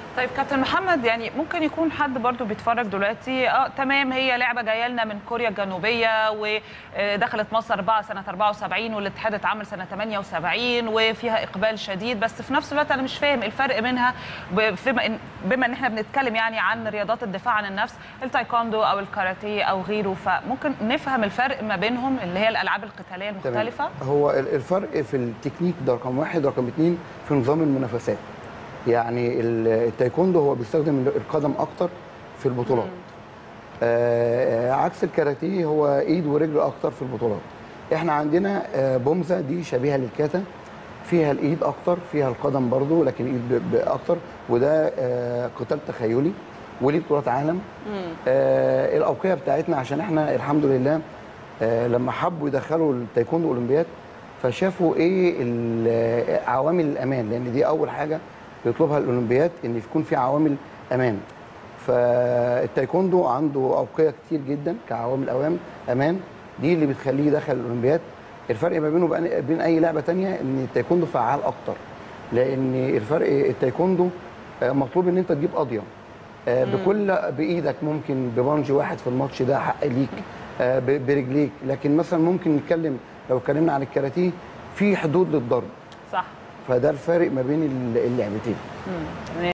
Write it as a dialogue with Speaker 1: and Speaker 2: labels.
Speaker 1: طيب كابتن محمد يعني ممكن يكون حد برضو بيتفرج دلوقتي اه تمام هي لعبه جايه لنا من كوريا الجنوبيه ودخلت مصر 4 سنه 74 والاتحاد اتعمل سنه 78 وفيها اقبال شديد بس في نفس الوقت انا مش فاهم الفرق بينها ب- بما ان بما ان احنا بنتكلم يعني عن رياضات الدفاع عن النفس التايكوندو او الكاراتيه او غيره فممكن نفهم الفرق ما بينهم اللي هي الالعاب القتاليه
Speaker 2: تمام.
Speaker 1: المختلفه
Speaker 2: هو ال- الفرق في التكنيك ده رقم واحد رقم اتنين في نظام المنافسات يعني ال- التايكوندو هو بيستخدم القدم اكتر في البطولات آه عكس الكاراتيه هو ايد ورجل اكتر في البطولات احنا عندنا آه بومزه دي شبيهه للكاتا فيها الايد اكتر فيها القدم برضو لكن الايد ب- ب- اكتر وده آه قتال تخيلي وليه بطولات عالم آه الاوقيه بتاعتنا عشان احنا الحمد لله آه لما حبوا يدخلوا التايكوندو اولمبياد فشافوا ايه ال- عوامل الامان لان دي اول حاجه بيطلبها الاولمبياد ان يكون في عوامل امان فالتايكوندو عنده اوقيه كتير جدا كعوامل اوام امان دي اللي بتخليه يدخل الاولمبياد الفرق ما بينه وبين بين اي لعبه تانية ان التايكوندو فعال اكتر لان الفرق التايكوندو آه، مطلوب ان انت تجيب قضيه آه، بكل بايدك ممكن ببانج واحد في الماتش ده حق ليك آه، ب- برجليك لكن مثلا ممكن نتكلم لو اتكلمنا عن الكاراتيه في حدود للضرب
Speaker 1: صح
Speaker 2: فده الفارق ما بين اللعبتين
Speaker 1: مم.